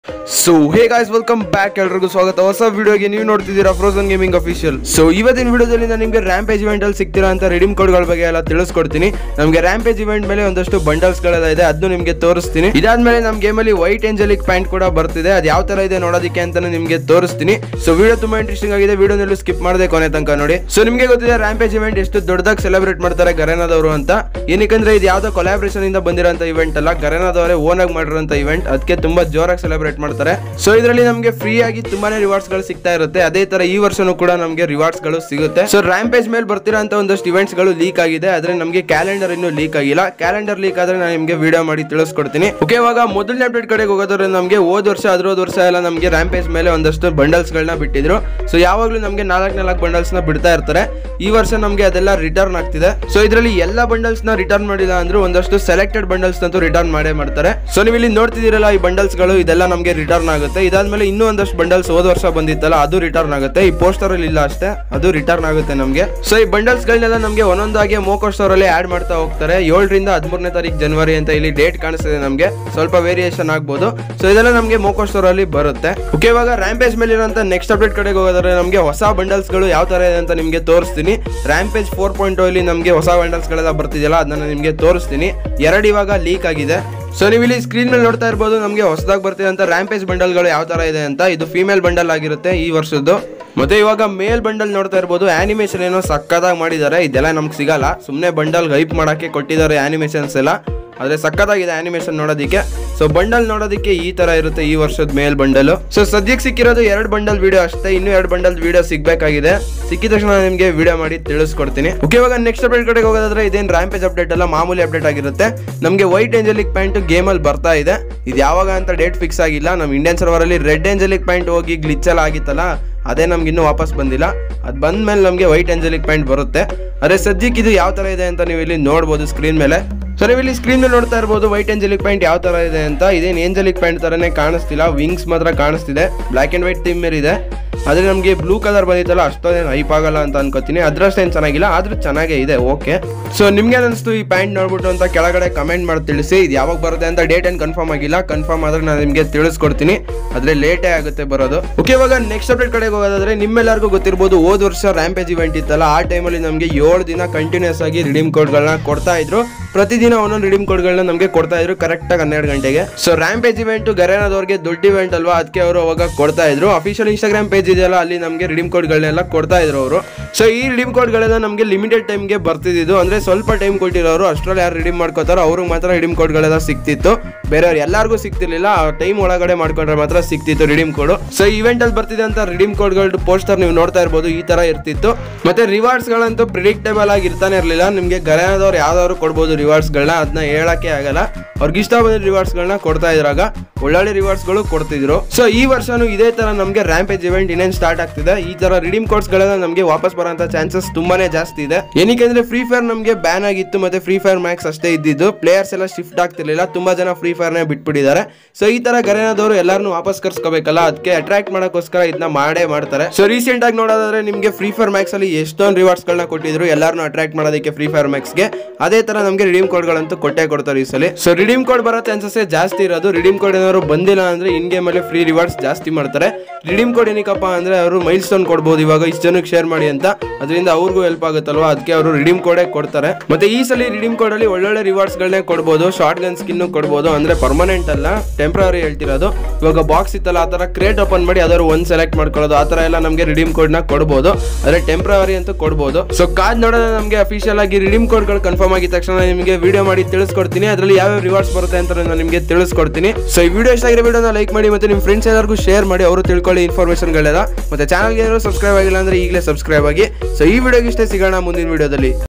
so hey guys welcome back ಎಲ್ರಿಗೂ ಸ್ವಾಗತ ಹೊಸ ವಿಡಿಯೋಗೆ ನೀವು ನೋಡ್ತಿದ್ದೀರಾ ಫ್ರೋಸನ್ ಗೇಮಿಂಗ್ ಅಫಿಷಿಯಲ್ ಸೊ ಇವತ್ತಿನ ವಿಡಿಯೋದಲ್ಲಿ ನಾನು ನಿಮಗೆ ರ್ಯಾಂಪೇಜ್ ಇವೆಂಟ್ ಅಲ್ಲಿ ಸಿಗ್ತಿರೋ ಅಂತ ರಿಡೀಮ್ ಕೋಡ್ಗಳ ಬಗ್ಗೆ ಎಲ್ಲ ತಿಳಿಸ್ಕೊಡ್ತೀನಿ ನಮಗೆ ರ್ಯಾಂಪೇಜ್ ಇವೆಂಟ್ ಮೇಲೆ ಒಂದಷ್ಟು ಬಂಡಲ್ಸ್ ಗಳೆಲ್ಲ ಇದೆ ಅದನ್ನು ನಿಮಗೆ ತೋರಿಸ್ತೀನಿ ಇದಾದ್ಮೇಲೆ ನಮ್ಮ ಗೇಮಲ್ಲಿ ವೈಟ್ ಏಂಜಲಿಕ್ ಪ್ಯಾಂಟ್ ಕೂಡ ಬರ್ತಿದೆ ಅದು ಯಾವ ತರ ಇದೆ ನೋಡೋದಕ್ಕೆ ಅಂತಾನೆ ನಿಮಗೆ ತೋರಿಸ್ತೀನಿ ಸೊ ವಿಡಿಯೋ ತುಂಬಾ ಇಂಟ್ರೆಸ್ಟಿಂಗ್ ಆಗಿದೆ ವಿಡಿಯೋನಲ್ಲೂ ಸ್ಕಿಪ್ ಮಾಡದೆ ಕೊನೆ ತನಕ ನೋಡಿ ಸೊ ನಿಮಗೆ ಗೊತ್ತಿದೆ ರ್ಯಾಂಪೇಜ್ ಇವೆಂಟ್ ಎಷ್ಟು ದೊಡ್ಡದಾಗಿ ಸೆಲೆಬ್ರೇಟ್ ಮಾಡ್ತಾರೆ ಗರೇನಾದವರು ಅಂತ ಏನಕ್ಕಂದ್ರೆ ಇದು ಯಾವ್ದೋ ಕೊಲಾಬ್ರೇಷನ್ ಇಂದ ಬಂದಿರೋಂಥ ಇವೆಂಟ್ ಅಲ್ಲ ಗರೇನಾದವರೇ ಓನ್ ಆಗಿ ಮಾಡಿರೋಂಥ ಇವೆಂಟ್ ಅದಕ್ಕೆ ತುಂಬಾ ಜೋರಾಗಿ ಸೆಲೆಬ್ರೇಟ್ ಮಾಡ್ತಾರೆ ಸೊ ಇದರಲ್ಲಿ ನಮಗೆ ಫ್ರೀ ಆಗಿ ತುಂಬಾನೇ ರಿವಾರ್ಡ್ಸ್ ಗಳು ಸಿಗ್ತಾ ಇರುತ್ತೆ ಅದೇ ತರ ಈ ವರ್ಷನೂ ಕೂಡ ನಮಗೆ ರಿವಾರ್ಡ್ಸ್ ಗಳು ಸಿಗುತ್ತೆ ಸೊ ರ್ಯಾಂಪೇಜ್ ಮೇಲೆ ಬರ್ತಿರೋಂಥ ಒಂದಷ್ಟು ಇವೆಂಟ್ಸ್ ಗಳು ಲೀಕ್ ಆಗಿದೆ ಆದ್ರೆ ನಮಗೆ ಕ್ಯಾಲೆಂಡರ್ ಇನ್ನೂ ಲೀಕ್ ಆಗಿಲ್ಲ ಕ್ಯಾಲೆಂಡರ್ ಲೀಕ್ ಆದ್ರೆ ನಾನು ನಿಮಗೆ ವಿಡಿಯೋ ಮಾಡಿ ತಿಳಿಸ್ಕೊಡ್ತೀನಿ ಓಕೆ ಇವಾಗ ಮೊದಲನೇ ಅಪ್ಡೇಟ್ ಕಡೆಗೆ ಹೋಗೋದ್ರೆ ನಮಗೆ ಹೋದ ವರ್ಷ ಅದ್ರೋದ್ ವರ್ಷ ಎಲ್ಲ ನಮಗೆ ರ್ಯಾಂಪೇಜ್ ಮೇಲೆ ಒಂದಷ್ಟು ಬಂಡಲ್ಸ್ ಗಳನ್ನ ಬಿಟ್ಟಿದ್ರು ಸೊ ಯಾವಾಗಲೂ ನಮಗೆ ನಾಲ್ಕು ನಾಲ್ಕು ಬಂಡಲ್ಸ್ ನ ಬಿಡ್ತಾ ಇರ್ತಾರೆ ಈ ವರ್ಷ ನಮಗೆ ಅದೆಲ್ಲ ರಿಟರ್ನ್ ಆಗ್ತಿದೆ ಸೊ ಇದರಲ್ಲಿ ಎಲ್ಲ ಬಂಡಲ್ಸ್ ನ ರಿಟರ್ನ್ ಮಾಡಿಲ್ಲ ಅಂದ್ರೆ ಒಂದಷ್ಟು ಸೆಲೆಕ್ಟೆಡ್ ಬಂಡಲ್ಸ್ ಅಂತೂ ರಿಟರ್ನ್ ಮಾಡೇ ಮಾಡ್ತಾರೆ ಸೊ ನೀವು ಇಲ್ಲಿ ನೋಡ್ತಿದ್ದೀರಲ್ಲ ಈ ಬಂಡಲ್ಸ್ ಗಳು ಇದೆಲ್ಲ ನಮಗೆ ರಿಟರ್ನ್ ಆಗುತ್ತೆ ಇದಾದ್ಮೇಲೆ ಇನ್ನೂ ಒಂದಷ್ಟು ಬಂಡಲ್ಸ್ ಹೋದ ವರ್ಷ ಬಂದಿತ್ತಲ್ಲ ಅದು ರಿಟರ್ನ್ ಆಗುತ್ತೆ ಈ ಪೋಸ್ಟರ್ ಅಲ್ಲಿ ಇಲ್ಲ ಅಷ್ಟೇ ಅದು ರಿಟರ್ನ್ ಆಗುತ್ತೆ ನಮಗೆ ಸೊ ಈ ಬಂಡಲ್ಸ್ ಗಳನ್ನೆಲ್ಲ ನಮಗೆ ಒಂದೊಂದಾಗಿ ಮೋಕೋ ಸ್ಟೋರ್ ಅಲ್ಲಿ ಆಡ್ ಮಾಡ್ತಾ ಹೋಗ್ತಾರೆ ಏಳರಿಂದ ಹದಿಮೂರನೇ ತಾರೀಕು ಜನವರಿ ಅಂತ ಇಲ್ಲಿ ಡೇಟ್ ಕಾಣಿಸ್ತಿದೆ ನಮಗೆ ಸ್ವಲ್ಪ ವೇರಿಯೇಷನ್ ಆಗ್ಬೋದು ಸೊ ಇದೆಲ್ಲ ನಮಗೆ ಮೋಕೋ ಸ್ಟೋರ್ ಅಲ್ಲಿ ಬರುತ್ತೆ ಓಕೆ ಇವಾಗ ರ್ಯಾಂಪೇಜ್ ಮೇಲೆ ಇರುವಂತ ನೆಕ್ಸ್ಟ್ ಅಪ್ಡೇಟ್ ಕಡೆಗೆ ಹೋಗೋದ್ರೆ ನಮಗೆ ಹೊಸ ಬಂಡಲ್ಸ್ ಗಳು ಯಾವ ತರ ಇದೆ ಅಂತ ನಿಮಗೆ ತೋರಿಸ್ತೀನಿ ರ್ಯಾಂಪೇಜ್ ಫೋರ್ ಪಾಯಿಂಟ್ ಅಲ್ಲಿ ನಮಗೆ ಹೊಸ ಬಂಡಲ್ಸ್ ಗಳೆಲ್ಲ ಬರ್ತಿದೆಯಲ್ಲ ಅದನ್ನ ನಿಮಗೆ ತೋರಿಸ್ತೀನಿ ಎರಡು ಇವಾಗ ಲೀಕ್ ಆಗಿದೆ ಸೊ ನೀವು ಇಲ್ಲಿ ಸ್ಕ್ರೀನ್ ಮೇಲೆ ನೋಡ್ತಾ ಇರ್ಬೋದು ನಮಗೆ ಹೊಸದಾಗಿ ಬರ್ತಿದಂತ ರ್ಯಾಂಪೇಜ್ ಬಂಡಲ್ಗಳು ಯಾವ ತರ ಇದೆ ಅಂತ ಇದು ಫಿಮೇಲ್ ಬಂಡಲ್ ಆಗಿರುತ್ತೆ ಈ ವರ್ಷದ್ದು ಮತ್ತೆ ಇವಾಗ ಮೇಲ್ ಬಂಡಲ್ ನೋಡ್ತಾ ಇರ್ಬೋದು ಆನಿಮೇಷನ್ ಏನೋ ಸಕ್ಕದಾಗಿ ಮಾಡಿದ್ದಾರೆ ಇದೆಲ್ಲ ನಮ್ಗೆ ಸಿಗಲ್ಲ ಸುಮ್ಮನೆ ಬಂಡಲ್ ಹೈಪ್ ಮಾಡಕ್ಕೆ ಕೊಟ್ಟಿದ್ದಾರೆ ಆನಿಮೇಷನ್ಸ್ ಎಲ್ಲ ಆದ್ರೆ ಸಕ್ಕತ್ತಾಗಿದೆ ಆನಿಮೇಷನ್ ನೋಡೋದಕ್ಕೆ ಸೊ ಬಂಡಲ್ ನೋಡೋದಕ್ಕೆ ಈ ತರ ಇರುತ್ತೆ ಈ ವರ್ಷದ ಮೇಲ್ ಬಂಡಲ್ ಸೊ ಸದ್ಯಕ್ಕೆ ಸಿಕ್ಕಿರೋದು ಎರಡು ಬಂಡಲ್ ವಿಡಿಯೋ ಅಷ್ಟೇ ಇನ್ನೂ ಎರಡು ಬಂಡಲ್ ವಿಡಿಯೋ ಸಿಗ್ಬೇಕಾಗಿದೆ ಸಿಕ್ಕಿದ ತಕ್ಷಣ ನಾನು ನಿಮಗೆ ವಿಡಿಯೋ ಮಾಡಿ ತಿಳಿಸ್ಕೊಡ್ತೀನಿ ಓಕೆ ಇವಾಗ ನೆಕ್ಸ್ಟ್ ಅಪ್ಡೇಟ್ ಕಡೆಗೆ ಹೋಗೋದಾದ್ರೆ ಇದೇನು ರ್ಯಾಂಪೇಜ್ ಅಪ್ಡೇಟ್ ಅಲ್ಲ ಮಾಮೂಲಿ ಅಪ್ಡೇಟ್ ಆಗಿರುತ್ತೆ ನಮಗೆ ವೈಟ್ ಏಂಜಲಿಕ್ ಪ್ಯಾಂಟ್ ಗೇಮಲ್ಲಿ ಬರ್ತಾ ಇದೆ ಇದು ಯಾವಾಗ ಅಂತ ಡೇಟ್ ಫಿಕ್ಸ್ ಆಗಿಲ್ಲ ನಮ್ಮ ಇಂಡಿಯನ್ ಸರ್ವರ್ ಅಲ್ಲಿ ರೆಡ್ ಏಂಜಲಿಕ್ ಪ್ಯಾಂಟ್ ಹೋಗಿ ಗ್ಲಿಚ್ ಎಲ್ಲ ಆಗಿತ್ತಲ್ಲ ಅದೇ ನಮ್ಗೆ ಇನ್ನೂ ವಾಪಸ್ ಬಂದಿಲ್ಲ ಅದು ಬಂದ್ಮೇಲೆ ನಮಗೆ ವೈಟ್ ಏಂಜಲಿಕ್ ಪ್ಯಾಂಟ್ ಬರುತ್ತೆ ಅದೇ ಸದ್ಯಕ್ಕೆ ಇದು ಯಾವ ತರ ಇದೆ ಅಂತ ನೀವು ಇಲ್ಲಿ ನೋಡ್ಬೋದು ಸ್ಕ್ರೀನ್ ಮೇಲೆ ಸೊ ನೀವು ಇಲ್ಲಿ ಸ್ಕ್ರೀನ್ ಮೇಲೆ ನೋಡ್ತಾ ಇರ್ಬೋದು ವೈಟ್ ಏಂಜಲಿಕ್ ಪ್ಯಾಂಟ್ ಯಾವ ತರ ಇದೆ ಅಂತ ಇದೇನು ಏಂಜಲಿಕ್ ಪ್ಯಾಂಟ್ ತರನೇ ಕಾಣಿಸ್ತಿಲ್ಲ ವಿಂಗ್ಸ್ ಮಾತ್ರ ಕಾಣಿಸ್ತಿದೆ ಬ್ಲ್ಯಾಕ್ ಅಂಡ್ ವೈಟ್ ಥೀಮ್ ಮೇಲೆ ಇದೆ ಆದ್ರೆ ನಮಗೆ ಬ್ಲೂ ಕಲರ್ ಬಂದಿತ್ತಲ್ಲ ಅಷ್ಟೊಂದೇನು ಹೈಪ್ ಆಗಲ್ಲ ಅಂತ ಅನ್ಕೋತೀನಿ ಅದ್ರಷ್ಟೇನು ಚೆನ್ನಾಗಿಲ್ಲ ಆದ್ರೂ ಚೆನ್ನಾಗೇ ಇದೆ ಓಕೆ ಸೊ ನಿಮ್ಗೆ ಅನಿಸ್ತು ಈ ಪ್ಯಾಂಟ್ ನೋಡ್ಬಿಟ್ಟು ಅಂತ ಕೆಳಗಡೆ ಕಮೆಂಟ್ ಮಾಡಿ ತಿಳಿಸಿ ಇದು ಯಾವಾಗ ಬರುತ್ತೆ ಅಂತ ಡೇಟ್ ಏನು ಕನ್ಫರ್ಮ್ ಆಗಿಲ್ಲ ಕನ್ಫರ್ಮ್ ಆದ್ರೆ ನಾನು ನಿಮಗೆ ತಿಳಿಸ್ಕೊಡ್ತೀನಿ ಆದ್ರೆ ಲೇಟೇ ಆಗುತ್ತೆ ಬರೋದು ಓಕೆ ಇವಾಗ ನೆಕ್ಸ್ಟ್ ಅಪ್ಡೇಟ್ ಕಡೆಗೆ ಹೋಗೋದಾದ್ರೆ ನಿಮ್ಮೆಲ್ಲರಿಗೂ ಗೊತ್ತಿರ್ಬೋದು ಹೋದ ವರ್ಷ ರ್ಯಾಂಪೇಜ್ ಇವೆಂಟ್ ಇತ್ತಲ್ಲ ಆ ಟೈಮಲ್ಲಿ ನಮಗೆ ಏಳು ದಿನ ಕಂಟಿನ್ಯೂಸ್ ಆಗಿ ರಿಡೀಮ್ ಕೋಡ್ಗಳನ್ನ ಕೊಡ್ತಾ ಇದ್ರು ಪ್ರತಿದಿನ ಒಂದೊಂದು ರಿಡೀಮ್ ಕೋಡ್ಗಳನ್ನ ನಮಗೆ ಕೊಡ್ತಾ ಇದ್ರು ಕರೆಕ್ಟ್ ಆಗಿ ಹನ್ನೆರಡು ಗಂಟೆಗೆ ಸೊ ರ್ಯಾಂಪೇಜ್ ಇವೆಂಟ್ ಗರೇನಾದವ್ರಿಗೆ ದೊಡ್ಡ ಇವೆಂಟ್ ಅಲ್ವಾ ಅದಕ್ಕೆ ಅವರು ಅವಾಗ ಕೊಡ್ತಾ ಇದ್ರು ಅಫಿಷಿಯಲ್ ಇನ್ಸ್ಟಾಗ್ರಾಮ್ ಪೇಜ್ ಇದೆಯಲ್ಲ ಅಲ್ಲಿ ನಮಗೆ ರಿಡೀಮ್ ಕೋಡ್ಗಳನ್ನೆಲ್ಲ ಕೊಡ್ತಾ ಇದ್ರು ಅವರು ಸೊ ಈ ರಿಡೀಮ್ ಕೋಡ್ಗಳೆಲ್ಲ ನಮಗೆ ಲಿಮಿಟೆಡ್ ಟೈಮ್ಗೆ ಬರ್ತಿದ್ದು ಅಂದ್ರೆ ಸ್ವಲ್ಪ ಟೈಮ್ ಕೊಟ್ಟಿರೋರು ಅಷ್ಟರಲ್ಲಿ ಯಾರು ರಿಡೀಮ್ ಮಾಡ್ಕೋತಾರೋ ಅವ್ರಿಗೆ ಮಾತ್ರ ರಿಡೀಮ್ ಕೋಡ್ಗಳೆಲ್ಲ ಸಿಕ್ತಿತ್ತು ಬೇರೆಯವ್ರು ಎಲ್ಲರಿಗೂ ಸಿಗ್ತಿರ್ಲಿಲ್ಲ ಆ ಟೈಮ್ ಒಳಗಡೆ ಮಾಡ್ಕೊಂಡ್ರೆ ಮಾತ್ರ ಸಿಕ್ತಿತ್ತು ರಿಡೀಮ್ ಕೋಡ್ ಸೊ ಇವೆಂಟ್ ಅಲ್ಲಿ ಬರ್ತಿದೆ ಅಂತ ರಿಡೀಮ್ ಕೋಡ್ಗಳು ಪೋಸ್ಟರ್ ನೀವು ನೋಡ್ತಾ ಇರ್ಬೋದು ಈ ತರ ಇರ್ತಿತ್ತು ಮತ್ತೆ ರಿವಾರ್ಡ್ಸ್ ಗಳಂತೂ ಪ್ರಿಡಿಕ್ಟೇಬಲ್ ಆಗಿ ಇರ್ತಾನೆ ಇರಲಿಲ್ಲ ನಿಮಗೆ ಗರೇನಾದವ್ರು ಯಾವ್ದಾದ್ರು ಕೊಡ್ಬೋದು ರಿವಾರ್ಡ್ಸ್ಗಳನ್ನ ಅದನ್ನ ಹೇಳಕ್ಕೆ ಆಗಲ್ಲ ಅವ್ರಿಗೆ ಇಷ್ಟ ಬಂದ ರಿವಾರ್ಡ್ಸ್ಗಳನ್ನ ಕೊಡ್ತಾ ಇದ್ರಾಗ ಒಳ್ಳೊಳ್ಳೆ ರಿವಾರ್ಡ್ಸ್ಗಳು ಕೊಡ್ತಿದ್ರು ಸೊ ಈ ವರ್ಷನೂ ಇದೇ ತರ ನಮಗೆ ರ್ಯಾಂಪೇಜ್ ಇವೆಂಟ್ ಇನ್ನೇನು ಸ್ಟಾರ್ಟ್ ಆಗ್ತಿದೆ ಈ ತರ ರಿಡೀಮ್ ಕೋಡ್ಸ್ಗಳೆಲ್ಲ ನಮಗೆ ವಾಪಸ್ ಬರೋಂಥ ಚಾನ್ಸಸ್ ತುಂಬಾನೇ ಜಾಸ್ತಿ ಇದೆ ಏನಕ್ಕೆ ಅಂದ್ರೆ ಫ್ರೀ ಫೈರ್ ನಮಗೆ ಬ್ಯಾನ್ ಆಗಿತ್ತು ಮತ್ತೆ ಫ್ರೀ ಫೈರ್ ಮ್ಯಾಕ್ಸ್ ಅಷ್ಟೇ ಇದ್ದಿದ್ದು ಪ್ಲೇಯರ್ಸ್ ಎಲ್ಲ ಶಿಫ್ಟ್ ಆಗ್ತಿರ್ಲಿಲ್ಲ ತುಂಬಾ ಜನ ಫ್ರೀ ಫೈರ್ನೇ ಬಿಟ್ಬಿಟ್ಟಿದ್ದಾರೆ ಸೊ ಈ ತರ ಗರೇನಾದವರು ಎಲ್ಲರನ್ನೂ ವಾಪಸ್ ಕರ್ಸ್ಕೋಬೇಕಲ್ಲ ಅದಕ್ಕೆ ಅಟ್ರಾಕ್ಟ್ ಮಾಡೋಕ್ಕೋಸ್ಕರ ಇದನ್ನ ಮಾಡೇ ಮಾಡ್ತಾರೆ ಸೊ ರೀಸೆಂಟ್ ಆಗಿ ನೋಡೋದಾದ್ರೆ ನಿಮಗೆ ಫ್ರೀ ಫೈರ್ ಮ್ಯಾಕ್ಸ್ ಅಲ್ಲಿ ಎಷ್ಟೊಂದು ರಿವಾರ್ಡ್ಸ್ ಗಳನ್ನ ಕೊಟ್ಟಿದ್ರು ಎಲ್ಲರನ್ನೂ ಅಟ್ರಾಕ್ಟ್ ಮಾಡೋದಕ್ಕೆ ಫ್ರೀ ಫೈರ್ ಮ್ಯಾಕ್ಸ್ಗೆ ಅದೇ ತರ ನಮಗೆ ರಿಡೀಮ್ ಕೋಡ್ಗಳಂತೂ ಕೊಟ್ಟೆ ಕೊಡ್ತಾರೆ ಈ ಸಲ ಸೊ ರಿಡೀಮ್ ಕೋಡ್ ಬರೋ ಚಾನ್ಸಸ್ ಜಾಸ್ತಿ ಇರೋದು ರಿಡೀಮ್ ಕೋಡ್ ಏನಾದ್ರು ಬಂದಿಲ್ಲ ಅಂದ್ರೆ ಇನ್ ಗೇಮ್ ಅಲ್ಲಿ ಫ್ರೀ ರಿವಾರ್ಡ್ಸ್ ಜಾಸ್ತಿ ಮಾಡ್ತಾರೆ ರಿಡೀಮ್ ಕೋಡ್ ಏನಕ್ಕಪ್ಪ ಅಂದ್ರೆ ಅವರು ಮೈಲ್ ಸ್ಟೋನ್ ಕೊಡ್ಬೋದು ಇವಾಗ ಇಷ್ಟು ಜನಕ್ಕೆ ಶೇರ್ ಮಾಡಿ ಅಂತ ಅದರಿಂದ ಅವ್ರಿಗೂ ಹೆಲ್ಪ್ ಆಗುತ್ತಲ್ವಾ ಅದಕ್ಕೆ ಅವರು ರಿಡೀಮ್ ಕೋಡೇ ಕೊಡ್ತಾರೆ ಮತ್ತೆ ಈ ಸಲ ರಿಡೀಮ್ ಕೋಡ್ ಅಲ್ಲಿ ಒಳ್ಳೊಳ್ಳೆ ರಿವಾರ್ಡ್ಸ್ ಗಳನ್ನೇ ಕೊಡ್ಬೋದು ಶಾರ್ಟ್ ಗನ್ ಸ್ಕಿನ್ ಕೊಡ್ಬೋದು ಅಂದ್ರೆ ಪರ್ಮನೆಂಟ್ ಅಲ್ಲ ಟೆಂಪ್ರರಿ ಹೇಳ್ತಿರೋದು ಇವಾಗ ಬಾಕ್ಸ್ ಇತ್ತಲ್ಲ ಆ ತರ ಕ್ರೇಟ್ ಓಪನ್ ಮಾಡಿ ಯಾವ್ದಾದ್ರು ಒಂದ್ ಸೆಲೆಕ್ಟ್ ಮಾಡ್ಕೊಳ್ಳೋದು ಆ ತರ ಎಲ್ಲ ನಮಗೆ ರಿಡೀಮ್ ಕೋಡ್ ನ ಕೊಡ್ಬೋದು ಆದ್ರೆ ಟೆಂಪ್ರವರಿ ಅಂತ ಕೊಡ್ಬೋದು ಸೊ ಕಾದ್ ನೋಡೋಣ ನಮಗೆ ಅಫಿಷಿಯಲ್ ಆಗಿ ರಿಡೀಮ್ ಕೋಡ್ ಗಳು ಕನ್ಫರ್ಮ್ ಆಗಿದ ತಕ್ಷಣ ನಿಮಗೆ ವಿಡಿಯೋ ಮಾಡಿ ತಿಳಿಸ್ಕೊಡ್ತೀನಿ ಅದರಲ್ಲಿ ಯಾವ ರಿವಾರ್ಡ್ಸ್ ಬರುತ್ತೆ ಅಂತ ನಾನು ನಿಮಗೆ ತಿಳಿಸ್ಕೊಡ್ತೀನಿ ಸೊ ಈ ವಿಡಿಯೋ ಇಷ್ಟ ಆಗಿರೋ ವಿಡಿಯೋನ ಲೈಕ್ ಮಾಡಿ ಮತ್ತೆ ನಿಮ್ಮ ಫ್ರೆಂಡ್ಸ್ ಎಲ್ಲರಿಗೂ ಶೇರ್ ಮಾಡಿ ಅವರು ತಿಳ್ಕೊಳ್ಳಿ ಇನ್ಫಾರ್ಮೇಷನ್ಗಳೆಲ್ಲ ಮತ್ತೆ ಚಾನಲ್ಗೆ ಏನಾದ್ರು ಸಬ್ಸ್ಕ್ರೈಬ್ ಆಗಿಲ್ಲ ಅಂದ್ರೆ ಈಗಲೇ ಸಬ್ಸ್ಕ್ರೈಬ್ ಆಗಿ ಸೊ ಈ ವಿಡಿಯೋಗೆ ಇಷ್ಟೇ ಸಿಗೋಣ ಮುಂದಿನ ವಿಡಿಯೋದಲ್ಲಿ